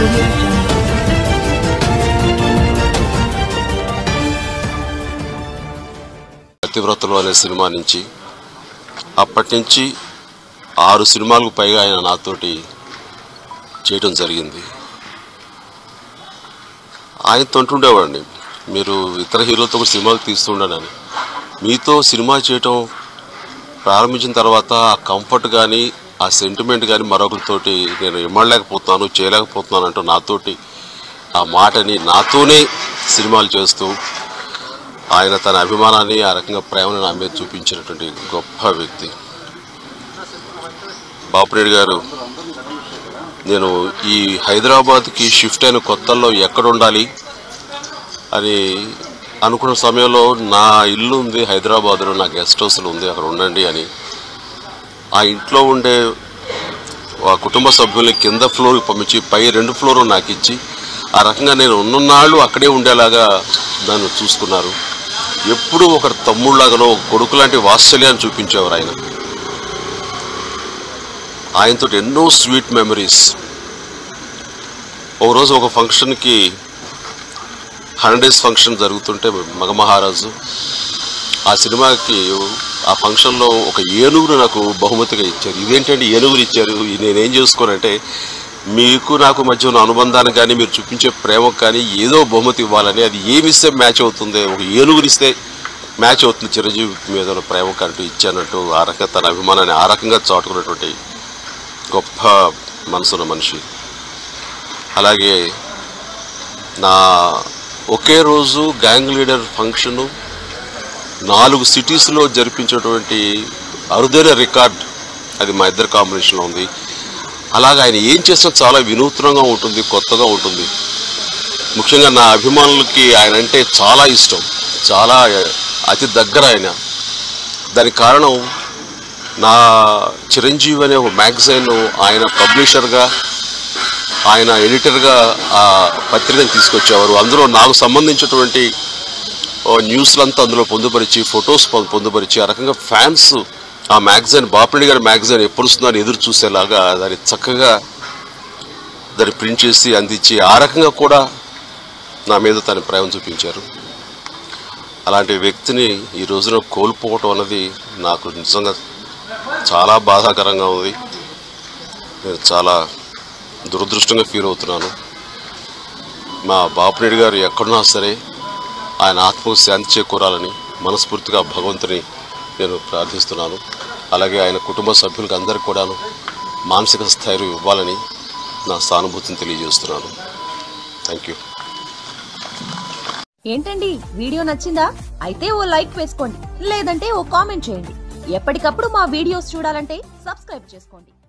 audio jungle. పతివ్రతలు అనే cinema నుంచి అప్పటి నుంచి ఆరు సినిమాలకు పైగా ఆయన నాతోటి చేయడం జరిగింది ఆయనతో అంటుండేవాడిని మీరు ఇతర హీరోలతో కూడా సినిమాలు తీస్తుండనని మీతో సినిమా చేయటం ప్రారంభించిన తర్వాత ఆ కంఫర్ట్ కానీ ఆ సెంటిమెంట్ కానీ మరొకరితోటి నేను ఇమ్మడలేకపోతున్నాను చేయలేకపోతున్నాను అంటూ నాతోటి ఆ మాటని నాతోనే సినిమాలు చేస్తూ ఆయన తన అభిమానాన్ని ఆ రకంగా ప్రేమను నా మీద చూపించినటువంటి గొప్ప వ్యక్తి బాపురెడ్డి గారు నేను ఈ హైదరాబాద్కి షిఫ్ట్ అయిన కొత్తల్లో ఎక్కడ ఉండాలి అని అనుకున్న సమయంలో నా ఇల్లు ఉంది హైదరాబాద్లో నా గెస్ట్ హౌస్లో ఉంది అక్కడ ఉండండి అని ఆ ఇంట్లో ఉండే ఆ కుటుంబ సభ్యుల్ని కింద ఫ్లోర్కి పంపించి పై రెండు ఫ్లోర్ నాకు ఇచ్చి ఆ రకంగా నేను ఉన్ననాళ్ళు అక్కడే ఉండేలాగా నన్ను చూసుకున్నారు ఎప్పుడూ ఒక తమ్ముళ్ళలాగానో ఒక కొడుకు లాంటి వాత్సల్యాన్ని చూపించేవారు ఆయన ఆయనతో ఎన్నో స్వీట్ మెమరీస్ ఒక రోజు ఒక ఫంక్షన్కి హండ్రెడ్ డేస్ ఫంక్షన్ జరుగుతుంటే మగమహారాజు ఆ సినిమాకి ఆ ఫంక్షన్లో ఒక ఏనుగును నాకు బహుమతిగా ఇచ్చారు ఇదేంటంటే ఏనుగులు ఇచ్చారు ఇది నేనేం చేసుకోనంటే మీకు నాకు మధ్య ఉన్న అనుబంధానికి కానీ మీరు చూపించే ప్రేమకు కానీ ఏదో బహుమతి ఇవ్వాలని అది ఏమి ఇస్తే మ్యాచ్ అవుతుంది ఒక ఏనుగునిస్తే మ్యాచ్ అవుతుంది చిరంజీవి మీద ఉన్న ప్రేమకు అంటూ ఇచ్చానంటూ ఆ రకంగా తన అభిమానాన్ని ఆ రకంగా చాటుకున్నటువంటి గొప్ప మనసున్న మనిషి అలాగే నా ఒకే రోజు గ్యాంగ్ లీడర్ ఫంక్షను నాలుగు సిటీస్లో జరిపించేటువంటి అరుదైన రికార్డ్ అది మా ఇద్దరు కాంబినేషన్లో ఉంది అలాగే ఆయన ఏం చేసినా చాలా వినూత్నంగా ఉంటుంది కొత్తగా ఉంటుంది ముఖ్యంగా నా అభిమానులకి ఆయన అంటే చాలా ఇష్టం చాలా అతి దగ్గర ఆయన దానికి కారణం నా చిరంజీవి అనే ఒక మ్యాగజైన్ ఆయన పబ్లిషర్గా ఆయన ఎడిటర్గా ఆ పత్రికను తీసుకొచ్చేవారు అందులో నాకు సంబంధించినటువంటి ఓ న్యూస్లంతా అందులో పొందుపరిచి ఫొటోస్ పొ- పొందుపరిచి ఆ రకంగా ఫ్యాన్స్ ఆ మ్యాగజైన్ బాపిరెడ్డి గారి మ్యాగజైన్ ఎప్పుడు వస్తుందో అని ఎదురు చూసేలాగా దాన్ని చక్కగా దాన్ని ప్రింట్ చేసి అందించి ఆ రకంగా కూడా నా మీద తన ప్రేమ చూపించారు అలాంటి వ్యక్తిని ఈ రోజున కోల్పోవటం అన్నది నాకు నిజంగా చాలా బాధాకరంగా ఉంది నేను చాలా దురదృష్టంగా ఫీల్ అవుతున్నాను మా బాపిరెడ్డి గారు ఎక్కడున్నా సరే ఆయన ఆత్మకు శాంతి చేకూరాలని మనస్ఫూర్తిగా భగవంతుని నేను ప్రార్థిస్తున్నాను అలాగే ఆయన కుటుంబ సభ్యులకు అందరికీ కూడాను మానసిక స్థైర్యం ఇవ్వాలని నా సానుభూతిని తెలియజేస్తున్నాను థ్యాంక్ యూ ఏంటండి వీడియో నచ్చిందా అయితే ఓ లైక్ వేసుకోండి లేదంటే ఓ కామెంట్ చేయండి ఎప్పటికప్పుడు మా వీడియోస్ చూడాలంటే సబ్స్క్రైబ్ చేసుకోండి